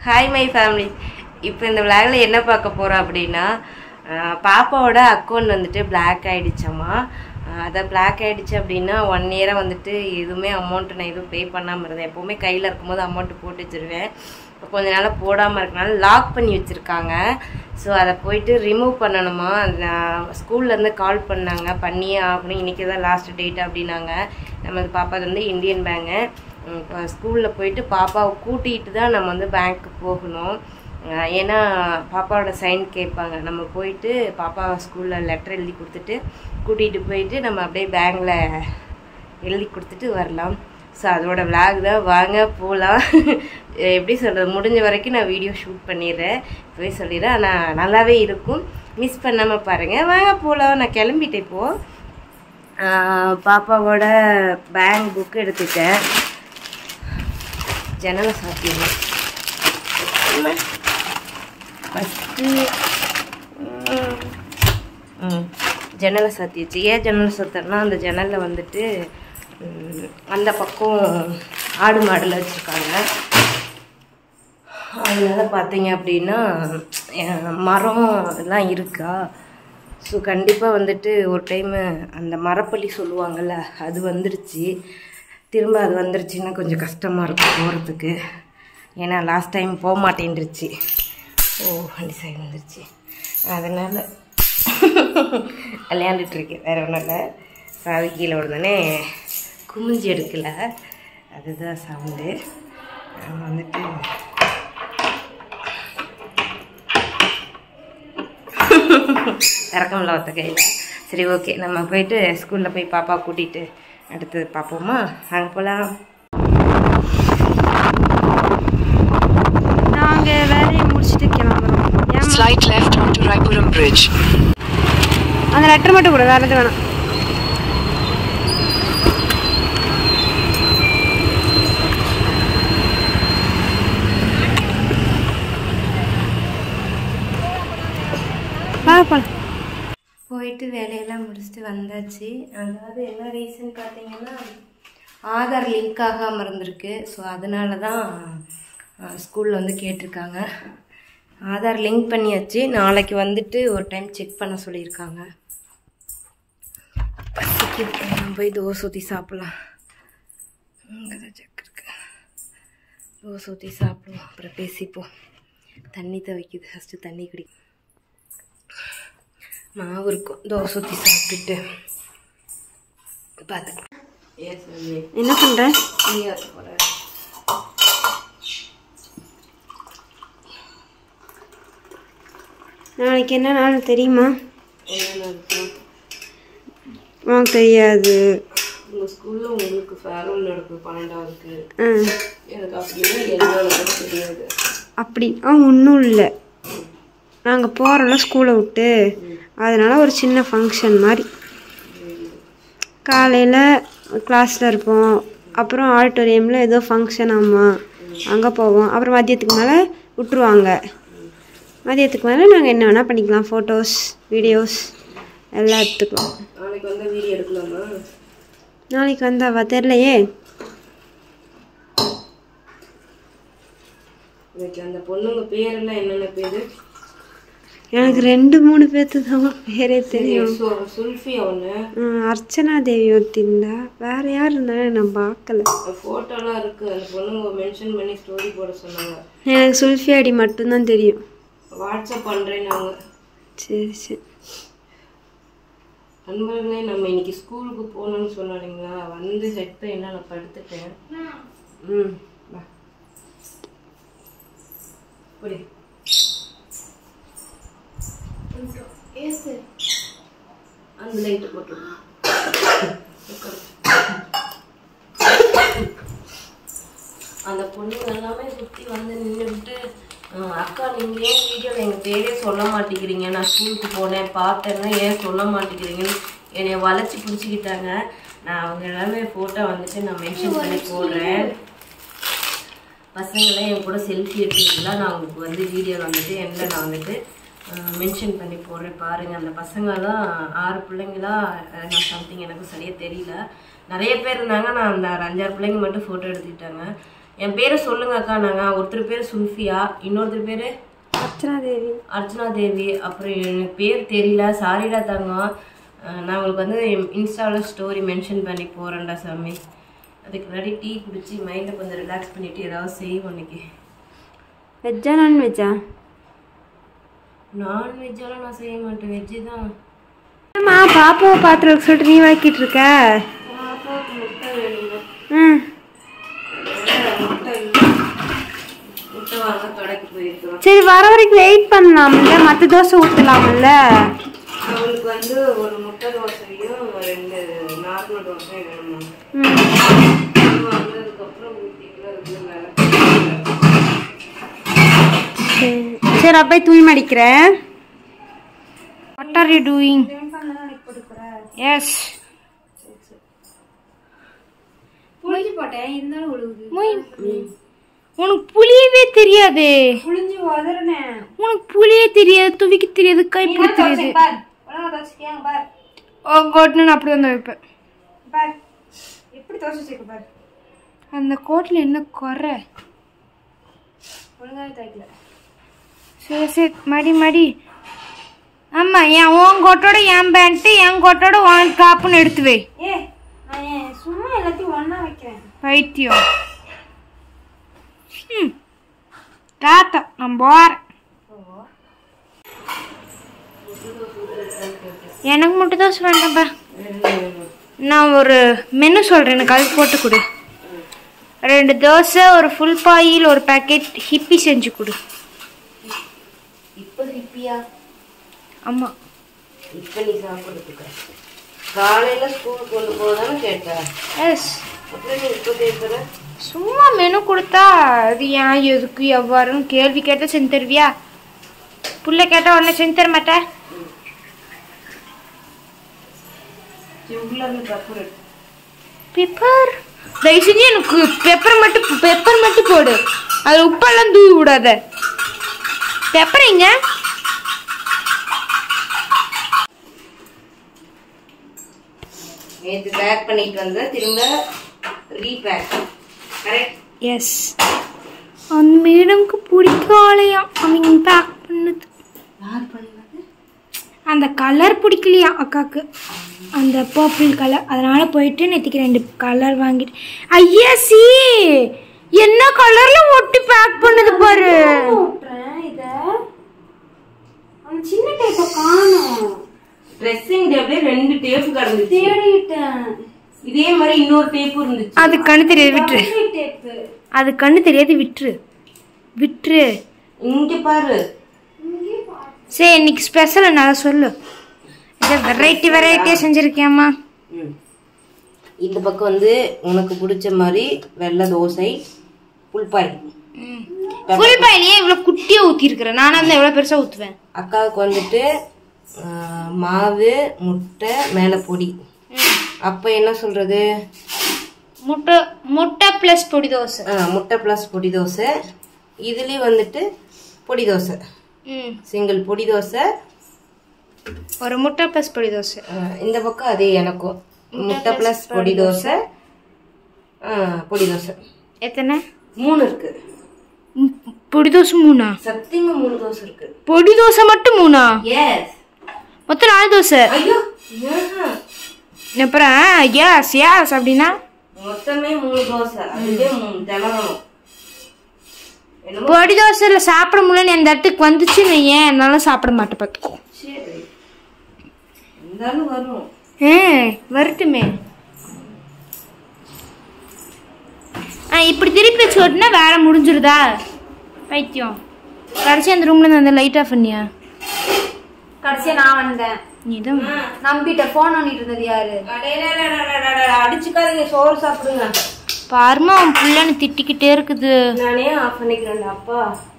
Hi my family இப்போ இந்த விளாகில் என்ன பார்க்க போகிறோம் அப்படின்னா ஆஹ் பாப்பாவோட அக்கௌண்ட் வந்துட்டு பிளாக் ஆகிடுச்சம்மா அதை பிளாக் ஆகிடுச்சு அப்படின்னா ஒன் இயராக வந்துட்டு எதுவுமே அமௌண்ட் நான் எதுவும் பே பண்ணாமல் இருந்தேன் எப்போவுமே கையில் இருக்கும்போது அமௌண்ட்டு போட்டு வச்சிருவேன் இப்போ கொஞ்ச நாளாக போடாமல் இருக்கனால லாக் பண்ணி வச்சுருக்காங்க ஸோ அதை போயிட்டு ரிமூவ் பண்ணணுமா ஸ்கூல்லேருந்து கால் பண்ணாங்க பண்ணியே ஆகணும் இன்றைக்கி தான் லாஸ்ட் டேட் அப்படின்னாங்க நமது பாப்பா வந்து இந்தியன் பேங்கு இப்போ ஸ்கூலில் போயிட்டு பாப்பாவை கூட்டிகிட்டு தான் நம்ம வந்து பேங்க்கு போகணும் அஹ் ஏன்னா பாப்பாவோட சைன் கேட்பாங்க நம்ம போயிட்டு பாப்பா ஸ்கூலில் லெட்டர் எழுதி கொடுத்துட்டு கூட்டிகிட்டு போயிட்டு நம்ம அப்படியே பேங்கில் எழுதி கொடுத்துட்டு வரலாம் ஸோ அதோட விளாக் தான் வாங்க போகலாம் எப்படி சொல்கிறது முடிஞ்ச வரைக்கும் நான் வீடியோ ஷூட் பண்ணிடுறேன் போய் சொல்லிடுறேன் ஆனால் நல்லாவே இருக்கும் மிஸ் பண்ணாமல் பாருங்கள் வாங்க போகலாம் நான் கிளம்பிட்டேன் இப்போது ஆஹ் பாப்பாவோட பேங்க் புக்கு எடுத்துட்டேன் ஜன்னலை சாத்திடணும் ஃபஸ்ட்டு ம் ஜன்னலை சாத்திடுச்சு ஏன் ஜன்னல் சாத்தனா அந்த ஜன்னலில் வந்துட்டு ம், அந்த பக்கம் ஆடு மாடுல வச்சுருக்காங்க அதனால பார்த்தீங்க அப்படின்னா அஹ், மரம் எல்லாம் இருக்கா ஸோ கண்டிப்பாக வந்துட்டு ஒரு டைமு அந்த மரப்பள்ளி சொல்லுவாங்கள்ல அது வந்துருச்சு திரும்ப அது வந்துருச்சுன்னா கொஞ்சம் கஷ்டமாக இருக்கும் போகிறதுக்கு ஏன்னா லாஸ்ட் டைம் போக மாட்டேன்ருச்சு ஓ வண்டி சைடு வந்துருச்சு அதனால் விளையாண்டுட்ருக்கேன் வேறு ஒன்றும் இல்லை சாவி கீழே விழுந்தோடனே குமிஞ்சு எடுக்கல அதுதான் சவுண்டு வந்துட்டு இறக்கமில்ல ஒருத்த கையில் சரி ஓகே நம்ம போயிட்டு ஸ்கூலில் போய் பாப்பா கூட்டிகிட்டு அடுத்தது பார்ப்போமா அங்கே போகலாம் நாங்கள் வேலையை முடிச்சுட்டு கிளம்புறோம் ஏன் Slight left onto Raipuram Bridge. அந்த லெட்டர் மட்டும் கூட வேறு எதுவும் வேணாம் பாப்பா போயிட்டு வேலையெல்லாம் முடிச்சுட்டு வந்தாச்சு அதாவது என்ன ரீசன் பார்த்தீங்கன்னா ஆதார் லிங்க் ஆகாமல் இருந்திருக்கு ஸோ அதனால தான் ஸ்கூலில் வந்து கேட்டிருக்காங்க ஆதார் லிங்க் பண்ணியாச்சு நாளைக்கு வந்துட்டு ஒரு டைம் செக் பண்ண சொல்லியிருக்காங்க பசிக்குது நம்ம போய் தோசை ஊற்றி சாப்பிட்லாம் இங்கே தான் செக் இருக்கு தோசை ஊற்றி சாப்பிடுவோம் அப்புறம் பேசிப்போம் தண்ணி துவைக்குது ஃபஸ்ட்டு தண்ணி குடி மாவு இருக்கும் தோசை ஊற்றி சாப்பிட்டுட்டு பார்த்துக்கலாம் ஏன் சொல்லி என்ன பண்ணுற நீயாக போகிறேன் நாளைக்கு என்ன நாள் தெரியுமா என்னென்ன இருக்கும் உனக்கு தெரியாது உங்கள் ஸ்கூலில் உங்களுக்கு ஃபேர்வெல் நடக்கும் பன்னெண்டாவதுக்கு ஆ எனக்கு அப்படின்னா என்னோட கூட தெரியாது அப்படி ஆ ஒன்றும் இல்லை நாங்கள் போகிறோம்ல ஸ்கூலை விட்டு அதனால் ஒரு சின்ன ஃபங்க்ஷன் மாதிரி காலையில் கிளாஸில் இருப்போம் அப்புறம் ஆடிட்டோரியமில் ஏதோ ஃபங்க்ஷன் ஆமாம் அங்கே போவோம் அப்புறம் மதியத்துக்கு மேலே விட்ருவாங்க மதியத்துக்கு மேலே நாங்கள் என்ன வேணால் பண்ணிக்கலாம் ஃபோட்டோஸ் வீடியோஸ் எல்லாம் எடுத்துக்கலாம் நாளைக்கு வந்து வீடியோ எடுக்கலாமா நாளைக்கு வந்தாவா தெரிலையே இன்னைக்கு அந்த பொண்ணுங்க பேரெல்லாம் என்னென்ன பேர் எனக்கு ரெண்டு மூணு பேர்த்து தான் பேரே தெரியும் சுல்ஃபி ஒன்று ம், அர்ச்சனா தேவி ஒருத்தி இருந்தா வேற யார் இருந்தாலும் நான் பார்க்கல ஃபோட்டோலாம் இருக்குது அந்த பொண்ணுங்க மென்ஷன் பண்ணி ஸ்டோரி போட சொன்னாங்க எனக்கு சுல்ஃபி அடி மட்டும்தான் தெரியும் வாட்ஸ்அப் பண்ணுறேன் நாங்கள் சரி சரி நண்பர்களே நம்ம இன்னைக்கு ஸ்கூலுக்கு போகணும்னு சொன்னாங்களா வந்து செட் பண்ணா நான் படுத்துட்டேன் ம் வா புடி அந்த லைட்டு போட்டு அந்த பொண்ணுங்க எல்லாமே சுற்றி வந்து நின்றுட்டு அக்கா நீங்கள் ஏன் வீடியோவில் எங்கள் பேரே சொல்ல மாட்டேங்கிறீங்க நான் ஸ்கூலுக்கு போனேன் பார்த்தேன்னா ஏன் சொல்ல மாட்டேங்கிறீங்கன்னு என்னை வளைச்சி பிடிச்சிக்கிட்டாங்க நான் அவங்க எல்லாமே ஃபோட்டோ வந்துட்டு நான் மென்ஷன் பண்ணி போடுறேன் பசங்களாம் என் கூட செல்ஃபி எடுத்துக்கலாம் நான் உங்களுக்கு வந்து வீடியோவில் வந்துட்டு எண்ணில் நான் வந்துட்டு மென்ஷன் பண்ணி போடுறேன் பாருங்கள் அந்த பசங்களாம் ஆறு பிள்ளைங்களா அஹ், நான் சம்திங் எனக்கு சரியாக தெரியல நிறைய பேர் இருந்தாங்க நான் அந்த ஒரு அஞ்சாறு பிள்ளைங்க மட்டும் ஃபோட்டோ எடுத்துக்கிட்டாங்க என் பேரை சொல்லுங்க அக்கா நாங்க ஒருத்தர் பேர் சுல்ஃபியா இன்னொருத்தர் பேரு அர்ச்சனா தேவி அர்ச்சனா தேவி அப்புறம் எனக்கு பேர் தெரியல சாரிடா தங்கம் அஹ் நான் உங்களுக்கு வந்து இன்ஸ்டாவில் ஸ்டோரி மென்ஷன் பண்ணி போகிறேன்டா சாமி அதுக்கு முன்னாடி டீ குடிச்சு மைண்டை கொஞ்சம் ரிலாக்ஸ் பண்ணிட்டு ஏதாவது செய்வோம் இன்னைக்கு வெஜ்ஜா நான்வெஜ்ஜா நான்வெஜ்ஜாலும் நான் செய்ய மாட்டேன் வெஜ்ஜு தான் அம்மா பாப்பாவை பாத்திரம் சொல்லிட்டு நீ வளர்க்கிட்டு இருக்க முட்டை வேணுங்க ம் முட்டை இல்லை முட்டை வாங்க கடைக்கு போயிருக்கிறோம் சரி வர வரைக்கும் வெயிட் பண்ணலாம்ல மற்ற தோசை ஊற்றலாம்ல அவங்களுக்கு வந்து ஒரு முட்டை தோசையும் ரெண்டு நார்மல் தோசையும் வேணும் ம் வந்ததுக்கப்புறம் ஊற்றிக்கலாம் வேலை சரி சரி அப்போ துணி மடிக்கிறேன் what are you doing yes புளிஞ்சு போட்டேன் இருந்தாலும் உழுவுது உனக்கு புளியவே தெரியாது புளிஞ்சு உதறனேன் உனக்கு புளியே தெரியாது துவிக்க தெரியாது கைப்பிடி தெரியாது ஓ கோட் நான் அப்படி வந்து வைப்பேன் எப்படி தோசை சேர்க்க பாரு அந்த கோட்டில் என்ன குறை ஒழுங்காவே தைக்கல சரி சரி மடி மடி ஆமா என் உன் கோட்டோட என் பேண்ட்டு என் கோட்டோட உன் டாப்புன்னு எடுத்து வை ஏ நான் சும்மா எல்லாத்தையும் ஒண்ணா வைக்கிறேன் பைத்தியம் ம் தாத்தா நான் போறேன் எனக்கு மட்டும் தோசை வேண்டாம்ப்பா நான் ஒரு மெனு சொல்கிறேன் எனக்கு அது போட்டு கொடு ரெண்டு தோசை ஒரு ஃபுல் பாயில் ஒரு பேக்கெட் ஹிப்பி செஞ்சு கொடு இப்போ ஹிப்பியா ஆமாம் இப்போ நீ சாப்பிட்றதுக்கு காலையில் ஸ்கூலுக்கு கொண்டு போதானே கேட்டேன் எஸ் அப்புறம் நீ இப்போ கேட்குற சும்மா மெனு கொடுத்தா அது ஏன் எதுக்கு எவ்வாறுன்னு கேள்வி கேட்டால் செஞ்சு தருவியா புள்ள கேட்டால் உடனே செஞ்சு தர மாட்டேன் இவ்வளோ பெப்பர் பெப்பர் தயவு செஞ்சு எனக்கு பெப்பர் மட்டும் பெப்பர் மட்டும் போடு அது உப்பெல்லாம் தூவி விடாத பெப்பர் எங்க நேற்று பேக் பண்ணிட்டு வந்தேன் திரும்ப ரீபேக் கரெக்ட் எஸ் அந்த மேடம்க்கு பிடிக்காலையாம் அவங்க பேக் பண்ணது யார் பண்ணது அந்த கலர் பிடிக்கலையா அக்காக்கு அந்த பர்பிள் கலர் அதனால போயிட்டு நேற்றுக்கு ரெண்டு கலர் வாங்கிட்டு ஐயா சி என்ன கலர்ல ஒட்டி பேக் பண்ணது பாரு சின்ன டைப்பை காணும் ட்ரெஸ்ஸிங் டேப்ல ரெண்டு டேப் கிடந்துச்சு இதே மாதிரி இன்னொரு டேப்பும் இருந்துச்சு அது கண்ணு தெரியாது விட்டுரு அது கண்ணு தெரியாது விட்டுரு விட்டுரு இங்க பாரு சரி இன்னைக்கு ஸ்பெஷல் நான் சொல்லு இதை வெரைட்டி வெரைட்டியாக செஞ்சுருக்கேம்மா ம். இந்த பக்கம் வந்து உனக்கு பிடிச்ச மாதிரி வெள்ளை தோசை புல்பாய் ஃபுல் பாயிலே இவ்வளோ குட்டியாக ஊற்றிருக்கிறேன் நானும் வந்து எவ்வளோ பெருசாக ஊற்றுவேன் அக்காவுக்கு வந்துட்டு ஆ, மாவு முட்டை மேலே பொடி அப்போ என்ன சொல்றது முட்டை முட்டை ப்ளஸ் பொடி தோசை ஆ, முட்டை ப்ளஸ் பொடி தோசை இதுலேயும் வந்துட்டு பொடி தோசை ம் சிங்கிள் பொடி தோசை ஒரு முட்டை ப்ளஸ் பொடி தோசை ஆ, இந்த பக்கம் அதே எனக்கும் முட்டை ப்ளஸ் பொடி தோசை ஆ, பொடி தோசை எத்தனை மூணு இருக்கு ம், பொடி தோசை மூணா சத்தியமா மூணு தோசை இருக்கு பொடி தோசை மட்டும் மூணா எஸ் மொத்தம் நாலு தோசை ஐயோ ஏஹா. அப்புறம் எஸ் எஸ் அப்படின்னா மொத்தமே மூணு தோசை அதுவே மூணு திணறணும் என்னமோ பொடி தோசையில் சாப்பிட முடியலன்னு எந்த இடத்துக்கு வந்துச்சு நான் ஏன் என்னாலும் சாப்பிட மாட்டேன் பார்த்துக்கோ சரி இருந்தாலும் வரும் ஏ வரட்டுமே ஆ இப்படி திருப்பி வச்சு ஓட்டுனா வேலை முடிஞ்சிருதா பைத்தியம் கடைசி அந்த ரூம்ல இருந்து அந்த லைட் ஆஃப் பண்ணியா கடைசியா நான் வந்தேன் நீ தான் நம்பிட்ட போன் பண்ணிட்டு இருந்தது யாரு அடிச்சுக்காதீங்க சோறு சாப்பிடுங்க பாருமா அவன் புள்ளன்னு திட்டிக்கிட்டே இருக்குது நானே ஆஃப் பண்ணிக்கிறேன் அப்பா